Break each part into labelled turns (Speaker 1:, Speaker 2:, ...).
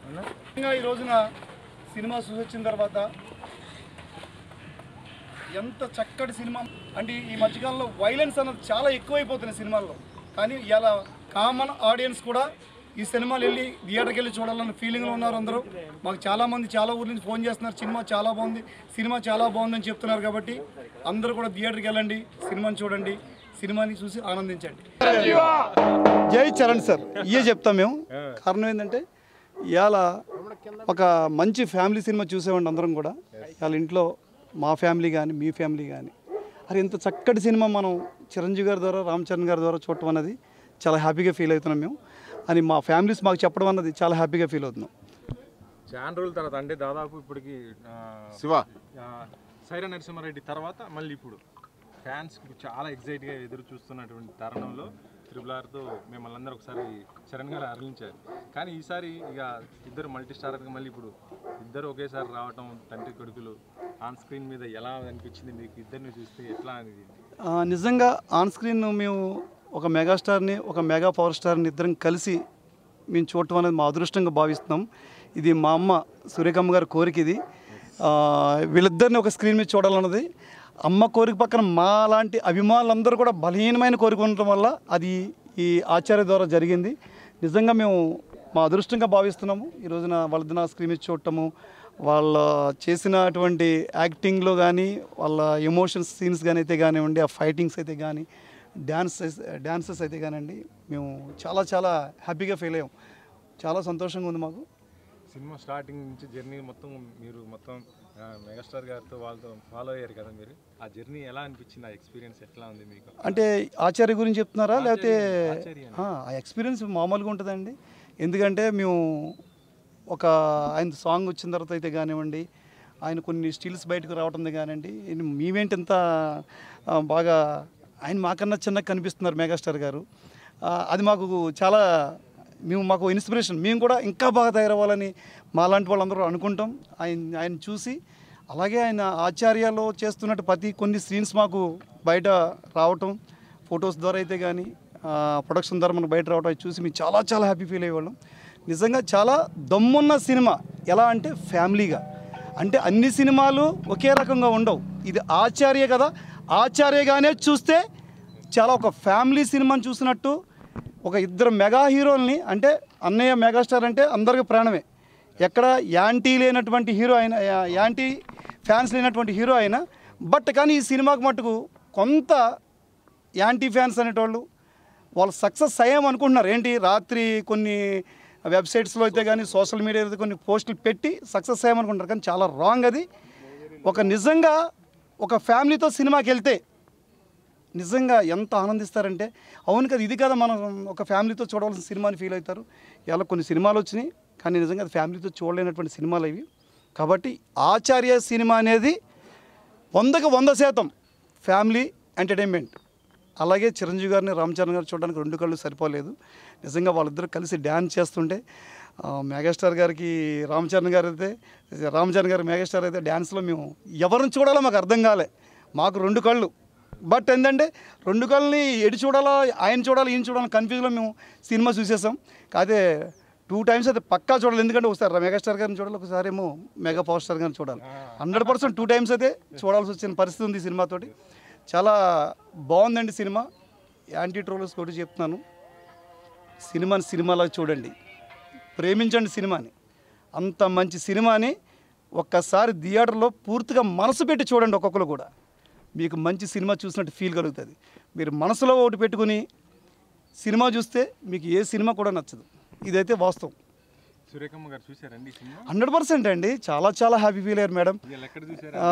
Speaker 1: ముఖ్యంగా ఈ రోజున సినిమా చూసి వచ్చిన తర్వాత ఎంత చక్కటి సినిమా అంటే ఈ మధ్యకాలంలో వైలెన్స్ అన్నది చాలా ఎక్కువైపోతుంది సినిమాల్లో కానీ ఇలా కామన్ ఆడియన్స్ కూడా ఈ సినిమాలు వెళ్ళి థియేటర్కి వెళ్ళి చూడాలన్న ఫీలింగ్లో ఉన్నారు అందరూ మాకు చాలా మంది చాలా ఊరి నుంచి ఫోన్ చేస్తున్నారు సినిమా చాలా బాగుంది సినిమా చాలా బాగుందని చెప్తున్నారు కాబట్టి అందరూ కూడా థియేటర్కి వెళ్ళండి సినిమాని చూడండి సినిమాని చూసి ఆనందించండి జై చరణ్ సార్ ఇయే చెప్తాం మేము కారణం ఏంటంటే ఇవాళ ఒక మంచి ఫ్యామిలీ సినిమా చూసేవాడి అందరం కూడా వాళ్ళ ఇంట్లో మా ఫ్యామిలీ కానీ మీ ఫ్యామిలీ కానీ అది ఇంత చక్కటి సినిమా మనం చిరంజీవి గారి ద్వారా రామ్ చరణ్ గారి ద్వారా చూడటం అన్నది చాలా హ్యాపీగా ఫీల్ అవుతున్నాం మేము అని మా ఫ్యామిలీస్ మాకు చెప్పడం అన్నది చాలా హ్యాపీగా ఫీల్ అవుతున్నాం
Speaker 2: చాలా రోజుల తర్వాత అంటే దాదాపు ఇప్పటికి ఆ,
Speaker 3: శివ
Speaker 2: ఆ, సైరా నరసింహారెడ్డి తర్వాత మళ్ళీ ఇప్పుడు ఫ్యాన్స్ చాలా ఎగ్జైట్గా ఎదురు చూస్తున్నటువంటి తరుణంలో త్రిబుల్ ఆర్తో మిమ్మల్ని అందరూ ఒకసారి చరణ్ గారు అరలించారు కానీ ఈసారి ఇక ఇద్దరు మల్టీ స్టారర్గా మళ్ళీ ఇప్పుడు ఇద్దరు ఒకేసారి రావటం తండ్రి కొడుకులు ఆన్ స్క్రీన్ మీద ఎలా అనిపించింది మీకు ఇద్దరిని చూస్తే ఎట్లా అనేది
Speaker 1: ఆ, నిజంగా ఆన్ స్క్రీన్ మేము ఒక మెగాస్టార్ని ఒక మెగా పవర్ స్టార్ని ఇద్దరం కలిసి మేము చూడటం అనేది మా అదృష్టంగా భావిస్తున్నాం ఇది మా అమ్మ సూర్యకమ్మ గారి కోరిక ఇది ఆ, వీళ్ళిద్దరిని ఒక స్క్రీన్ మీద చూడాలన్నది అమ్మ కోరిక పక్కన మా లాంటి అభిమానులందరూ కూడా బలహీనమైన కోరిక ఉండటం వల్ల అది ఈ ఆచార్య ద్వారా జరిగింది నిజంగా మేము మా అదృష్టంగా భావిస్తున్నాము ఈ రోజున వాళ్ళిద్దరిని ఆ స్క్రీన్ మీద చూడటము వాళ్ళ చేసినటువంటి యాక్టింగ్లో కానీ వాళ్ళ ఎమోషన్స్ సీన్స్ కానీ అయితే కానివ్వండి ఆ ఫైటింగ్స్ అయితే కానీ డ్యాన్స్ డ్యాన్సెస్ అయితే కానివ్వండి మేము చాలా చాలా హ్యాపీగా ఫీల్ అయ్యాం చాలా సంతోషంగా ఉంది మాకు
Speaker 2: సినిమా స్టార్టింగ్ నుంచి జర్నీ మొత్తం మీరు మొత్తం ఆ, మెగాస్టార్ గారితో వాళ్ళతో ఫాలో అయ్యారు కదా మీరు ఆ జర్నీ ఎలా అనిపించింది ఆ ఎక్స్పీరియన్స్ ఎట్లా ఉంది మీకు
Speaker 1: అంటే ఆచార్య గురించి చెప్తున్నారా లేకపోతే
Speaker 2: ఆచార్య
Speaker 1: ఆ ఆ ఎక్స్పీరియన్స్ మామూలుగా ఉంటుందండి ఎందుకంటే మేము ఒక ఆయన సాంగ్ వచ్చిన తర్వాత అయితే కానివ్వండి ఆయన కొన్ని స్టిల్స్ బయటకు రావటం కానివ్వండి ఈయన మేమేంటి ఇంత ఆ, బాగా ఆయన మాకన్నా చిన్నగా కనిపిస్తున్నారు మెగాస్టార్ గారు ఆ, అది మాకు చాలా మేము మాకు ఇన్స్పిరేషన్ మేము కూడా ఇంకా బాగా తయారవ్వాలని మాలాంటి వాళ్ళందరూ అనుకుంటాం ఆయన ఆయన చూసి అలాగే ఆయన ఆచార్యలో చేస్తున్నట్టు ప్రతి కొన్ని సీన్స్ మాకు బయట రావటం ఫొటోస్ ద్వారా అయితే కానీ ప్రొడక్షన్ ద్వారా మనకు బయట రావటం అది చూసి మేము చాలా చాలా హ్యాపీ ఫీల్ అయ్యేవాళ్ళం నిజంగా చాలా దమ్మున్న సినిమా ఎలా అంటే ఫ్యామిలీగా అంటే అన్ని సినిమాలు ఒకే రకంగా ఉండవు ఇది ఆచార్య కదా ఆచార్యగానే చూస్తే చాలా ఒక ఫ్యామిలీ సినిమాని చూసినట్టు ఒక ఇద్దరు మెగా హీరోల్ని అంటే అన్నయ్య మెగాస్టార్ అంటే అందరికీ ప్రాణమే ఎక్కడ యాంటీ లేనటువంటి హీరో అయిన యా- యాంటీ ఫ్యాన్స్ లేనటువంటి హీరో అయినా బట్ కానీ ఈ సినిమాకి మటుకు కొంత యాంటీ ఫ్యాన్స్ అనేటోళ్ళు వాళ్ళు సక్సెస్ అయ్యాం అనుకుంటున్నారు ఏంటి రాత్రి కొన్ని వెబ్సైట్స్లో అయితే కానీ సోషల్ మీడియా అయితే కొన్ని పోస్టులు పెట్టి సక్సెస్ అయ్యామనుకుంటారు కానీ చాలా రాంగ్ అది ఒక నిజంగా ఒక ఫ్యామిలీతో సినిమాకి వెళ్తే నిజంగా ఎంత ఆనందిస్తారంటే అవును కదా ఇది కదా మనం ఒక ఫ్యామిలీతో చూడవలసిన సినిమాని ఫీల్ అవుతారు ఇలా కొన్ని సినిమాలు వచ్చినాయి కానీ నిజంగా అది ఫ్యామిలీతో చూడలేనటువంటి సినిమాలు ఇవి కాబట్టి ఆచార్య సినిమా అనేది వందకు వంద శాతం ఫ్యామిలీ ఎంటర్టైన్మెంట్ అలాగే చిరంజీవి గారిని రామ్ చరణ్ గారు చూడడానికి రెండు కళ్ళు సరిపోలేదు నిజంగా వాళ్ళిద్దరూ కలిసి డ్యాన్స్ చేస్తుంటే ఆ, మెగాస్టార్ గారికి రామ్ చరణ్ గారు అయితే రామ్ చరణ్ గారు మెగాస్టార్ అయితే డ్యాన్స్లో మేము ఎవరిని చూడాలో మాకు అర్థం కాలే మాకు రెండు కళ్ళు బట్ ఏంటంటే రెండు కళ్ళని ఎడి చూడాలో ఆయన చూడాలి ఈయన చూడాలి కన్ఫ్యూజ్లో మేము సినిమా చూసేసాం కాదే టూ టైమ్స్ అయితే పక్కా చూడాలి ఎందుకంటే ఒకసారి మెగాస్టార్ గారిని చూడాలి ఒకసారి ఏమో మెగా పవర్ స్టార్ గారిని చూడాలి హండ్రెడ్ పర్సెంట్ టూ టైమ్స్ అయితే చూడాల్సి వచ్చిన పరిస్థితి ఉంది ఈ సినిమాతోటి చాలా బాగుందండి సినిమా యాంటీ ట్రోలర్స్ కూడా చెప్తున్నాను సినిమాని సినిమాలా చూడండి ప్రేమించండి సినిమాని అంత మంచి సినిమాని ఒక్కసారి థియేటర్లో పూర్తిగా మనసు పెట్టి చూడండి ఒక్కొక్కరు కూడా మీకు మంచి సినిమా చూసినట్టు ఫీల్ కలుగుతుంది మీరు మనసులో ఒకటి పెట్టుకుని సినిమా చూస్తే మీకు ఏ సినిమా కూడా నచ్చదు ఇదైతే వాస్తవం
Speaker 2: సూర్యకమ్మ గారు చూసారండి ఈ సినిమా
Speaker 1: హండ్రెడ్ పర్సెంట్ అండి చాలా చాలా హ్యాపీ ఫీల్ అయ్యారు మేడం
Speaker 2: వీళ్ళు ఎక్కడ చూసారు
Speaker 1: ఆ,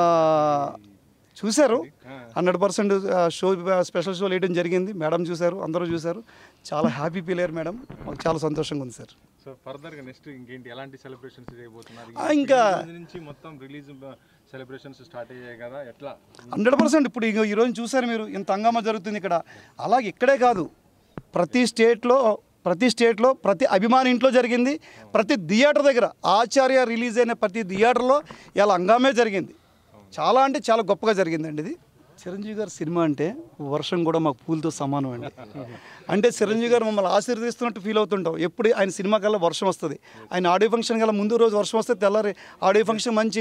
Speaker 1: చూశారు hundred percent show special show వేయడం జరిగింది మేడం చూశారు అందరూ చూశారు చాలా హ్యాపీ ఫీల్ అయ్యారు మేడం మాకు చాలా సంతోషంగా ఉంది సార్
Speaker 2: సో ఫర్దర్ గా నెక్స్ట్ ఇంకేంటి ఎలాంటి సెలబ్రేషన్స్ చేయబోతున్నారు
Speaker 1: ఆ, ఇంకా-
Speaker 2: ఈ రోజు నుంచి మొత్తం రిలీజ్ సెలబ్రేషన్స్ స్టార్ట్ అయ్యాయి కదా ఎట్లా
Speaker 1: హండ్రెడ్ పర్సెంట్ ఇప్పుడు ఇగో ఈరోజు చూశారు మీరు ఇంత హంగామా జరుగుతుంది ఇక్కడ అలాగే ఇక్కడే కాదు ప్రతి స్టేట్లో ప్రతి స్టేట్లో ప్రతి అభిమాని ఇంట్లో జరిగింది ప్రతి థియేటర్ దగ్గర ఆచార్య రిలీజ్ అయిన ప్రతి థియేటర్లో ఇలా హంగామే జరిగింది చాలా అంటే చాలా గొప్పగా జరిగిందండి ఇది చిరంజీవి గారి సినిమా అంటే వర్షం కూడా మాకు పూలతో సమానం అండి అంటే చిరంజీవి గారు మమ్మల్ని ఆశీర్వదిస్తున్నట్టు ఫీల్ అవుతుంటాం ఎప్పుడు ఆయన సినిమా కల్లా వర్షం వస్తుంది ఆయన ఆడియో ఫంక్షన్ కల్లా ముందు రోజు వర్షం వస్తే తెల్లారి ఆడియో ఫంక్షన్ మంచి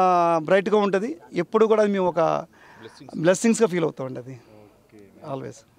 Speaker 1: బ్రైట్గా ఉంటుంది ఎప్పుడు కూడా మేము ఒక బ్లెస్సింగ్స్గా ఫీల్ అవుతామండి అది ఆల్వేస్